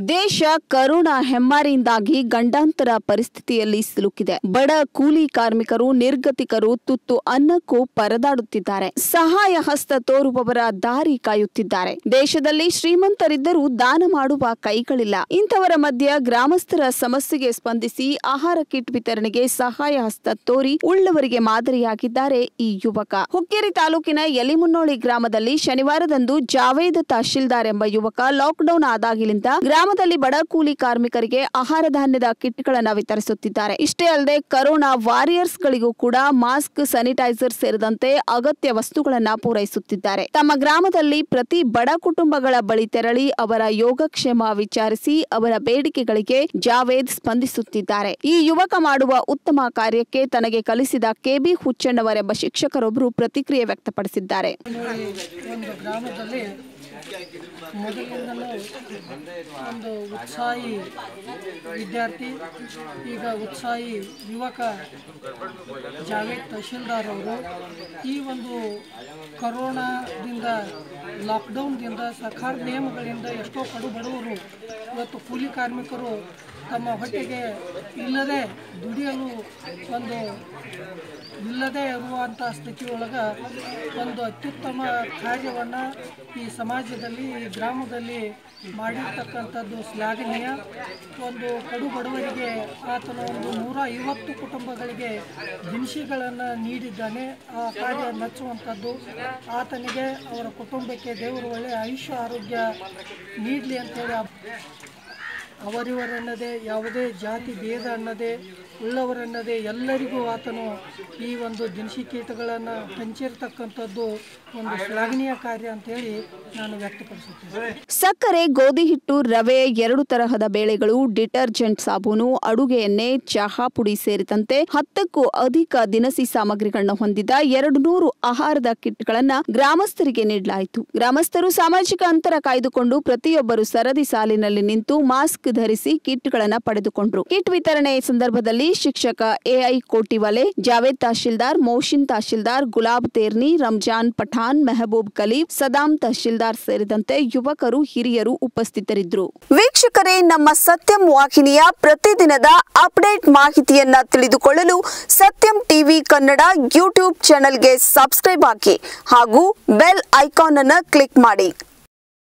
ದೇಶ ಕರೋನಾ ಹೆಮ್ಮಾರಿಯಿಂದಾಗಿ ಗಂಡಾಂತರ ಪರಿಸ್ಥಿತಿಯಲ್ಲಿ ಸಿಲುಕಿದೆ ಬಡ ಕೂಲಿ ಕಾರ್ಮಿಕರು ನಿರ್ಗತಿಕರು ತುತ್ತು ಅನ್ನಕ್ಕೂ ಪರದಾಡುತ್ತಿದ್ದಾರೆ ಸಹಾಯ ಹಸ್ತ ತೋರುವವರ ದಾರಿ ಕಾಯುತ್ತಿದ್ದಾರೆ ದೇಶದಲ್ಲಿ ಶ್ರೀಮಂತರಿದ್ದರೂ ದಾನ ಮಾಡುವ ಕೈಗಳಿಲ್ಲ ಇಂಥವರ ಮಧ್ಯ ಗ್ರಾಮಸ್ಥರ ಸಮಸ್ಯೆಗೆ ಸ್ಪಂದಿಸಿ ಆಹಾರ ಕಿಟ್ ವಿತರಣೆಗೆ ಸಹಾಯ ಹಸ್ತ ತೋರಿ ಉಳ್ಳವರಿಗೆ ಮಾದರಿಯಾಗಿದ್ದಾರೆ ಈ ಯುವಕ ಹುಕ್ಕೇರಿ ತಾಲೂಕಿನ ಯಲಿಮುನ್ನೋಳಿ ಗ್ರಾಮದಲ್ಲಿ ಶನಿವಾರದಂದು ಜಾವೇದ್ ತಹಶೀಲ್ದಾರ್ ಎಂಬ ಯುವಕ ಲಾಕ್ಡೌನ್ ಆದಾಗಿನಿಂದ ಗ್ರಾಮದಲ್ಲಿ ಬಡ ಕೂಲಿ ಕಾರ್ಮಿಕರಿಗೆ ಆಹಾರ ಧಾನ್ಯದ ಕಿಟ್ಗಳನ್ನು ವಿತರಿಸುತ್ತಿದ್ದಾರೆ ಇಷ್ಟೇ ಅಲ್ಲದೆ ಕರೋನಾ ವಾರಿಯರ್ಸ್ ಗಳಿಗೂ ಕೂಡ ಮಾಸ್ಕ್ ಸ್ಯಾನಿಟೈಸರ್ ಸೇರಿದಂತೆ ಅಗತ್ಯ ವಸ್ತುಗಳನ್ನ ಪೂರೈಸುತ್ತಿದ್ದಾರೆ ತಮ್ಮ ಗ್ರಾಮದಲ್ಲಿ ಪ್ರತಿ ಬಡ ಕುಟುಂಬಗಳ ಬಳಿ ತೆರಳಿ ಅವರ ಯೋಗಕ್ಷೇಮ ವಿಚಾರಿಸಿ ಅವರ ಬೇಡಿಕೆಗಳಿಗೆ ಜಾವೇದ್ ಸ್ಪಂದಿಸುತ್ತಿದ್ದಾರೆ ಈ ಯುವಕ ಮಾಡುವ ಉತ್ತಮ ಕಾರ್ಯಕ್ಕೆ ತನಗೆ ಕಲಿಸಿದ ಕೆಬಿ ಹುಚ್ಚಣ್ಣವರೆಂಬ ಶಿಕ್ಷಕರೊಬ್ಬರು ಪ್ರತಿಕ್ರಿಯೆ ವ್ಯಕ್ತಪಡಿಸಿದ್ದಾರೆ ಒಂದು ಗ್ರಾಮದಲ್ಲಿ ಮೊದಲಿಂದಲೂ ಒಂದು ಉತ್ಸಾಹಿ ವಿದ್ಯಾರ್ಥಿ ಈಗ ಉತ್ಸಾಹಿ ಯುವಕ ಜಾವೇದ್ ತಹಶೀಲ್ದಾರ್ ಅವರು ಈ ಒಂದು ಕರೋನಾದಿಂದ ಲಾಕ್ಡೌನ್ದಿಂದ ಸರ್ಕಾರ ನಿಯಮಗಳಿಂದ ಎಷ್ಟೋ ಕಡು ಬಡವರು ಇವತ್ತು ಕೂಲಿ ಕಾರ್ಮಿಕರು ತಮ್ಮ ಹೊಟ್ಟೆಗೆ ಇಲ್ಲದೆ ದುಡಿಯಲು ಒಂದು ಇಲ್ಲದೆ ಇರುವಂಥ ಸ್ಥಿತಿಯೊಳಗೆ ಒಂದು ಅತ್ಯುತ್ತಮ ಕಾರ್ಯವನ್ನು ಈ ಸಮಾಜದಲ್ಲಿ ಈ ಗ್ರಾಮದಲ್ಲಿ ಮಾಡಿರ್ತಕ್ಕಂಥದ್ದು ಶ್ಲಾಘನೀಯ ಒಂದು ಕಡು ಬಡವರಿಗೆ ಆತನ ಒಂದು ನೂರ ಐವತ್ತು ಕುಟುಂಬಗಳಿಗೆ ದಿನಸಿಗಳನ್ನು ನೀಡಿದ್ದಾನೆ ಆ ಕಾರ್ಯ ಮೆಚ್ಚುವಂಥದ್ದು ಆತನಿಗೆ ಅವರ ಕುಟುಂಬಕ್ಕೆ ದೇವರು ಒಳ್ಳೆಯ ಆಯುಷ್ಯ ಆರೋಗ್ಯ ನೀಡಲಿ ಅಂತೇಳಿ ಆ- ಅವರಿವರೆನ್ನದೇ ಯಾವುದೇ ಜಾತಿ ಭೇದ ಅನ್ನದೇ ಉಳ್ಳವರೆನ್ನದೇ ಎಲ್ಲರಿಗೂ ಆತನು ಈ ಒಂದು ದಿನಸಿ ಕೀಟಗಳನ್ನು ಹಂಚಿರ್ತಕ್ಕಂಥದ್ದು ಒಂದು ಶ್ಲಾಘನೀಯ ಕಾರ್ಯ ಅಂತೇಳಿ ನಾನು ವ್ಯಕ್ತಪಡಿಸುತ್ತೇನೆ ಸಕ್ಕರೆ ಗೋಧಿ ಹಿಟ್ಟು ರವೆ ಎರಡು ತರಹದ ಬೇಳೆಗಳು ಡಿಟರ್ಜೆಂಟ್ ಸಾಬೂನು ಅಡುಗೆ ಎಣ್ಣೆ ಚಹಾ ಪುಡಿ ಸೇರಿದಂತೆ ಹತ್ತಕ್ಕೂ ಅಧಿಕ ದಿನಸಿ ಸಾಮಗ್ರಿಗಳನ್ನ ಹೊಂದಿದ್ದ ಎರಡು ನೂರು ಆಹಾರದ ಕಿಟ್ಗಳನ್ನ ಗ್ರಾಮಸ್ಥರಿಗೆ ನೀಡಲಾಯಿತು ಗ್ರಾಮಸ್ಥರು ಸಾಮಾಜಿಕ ಅಂತರ ಕಾಯ್ದುಕೊಂಡು ಪ್ರತಿಯೊಬ್ಬರು ಸರದಿ ಸಾಲಿನಲ್ಲಿ ನಿಂತು ಮಾಸ್ಕ್ ಧರಿಸಿ ಕಿಟ್ಗಳನ್ನ ಪಡೆದುಕೊಂಡ್ರು ಕಿಟ್ ವಿತರಣೆ ಸಂದರ್ಭದಲ್ಲಿ ಶಿಕ್ಷಕ ಎಐ ಕೋಟಿವಾಲೆ ಜಾವೇದ್ ತಹಶೀಲ್ದಾರ್ ಮೋಶಿನ್ ತಹಶೀಲ್ದಾರ್ ಗುಲಾಬ್ ತೇರ್ನಿ ರಂಜಾನ್ ಪಠಾನ್ ಮೆಹಬೂಬ್ ಕಲೀಫ್ ಸದಾಂ ತಹಶೀಲ್ದಾರ್ ಸೇರಿದಂತೆ ಯುವಕರು ಹಿರಿಯರು ಉಪಸ್ಥಿತರಿದ್ದರು ವೀಕ್ಷಕರೇ ನಮ್ಮ ಸತ್ಯಂ ವಾಹಿನಿಯ ಪ್ರತಿದಿನದ ಅಪ್ಡೇಟ್ ಮಾಹಿತಿಯನ್ನ ತಿಳಿದುಕೊಳ್ಳಲು ಸತ್ಯಂ ಟಿವಿ ಕನ್ನಡ ಯೂಟ್ಯೂಬ್ ಚಾನೆಲ್ಗೆ ಸಬ್ಸ್ಕ್ರೈಬ್ ಹಾಕಿ ಹಾಗೂ ಬೆಲ್ ಐಕಾನ್ ಅನ್ನು ಕ್ಲಿಕ್ ಮಾಡಿ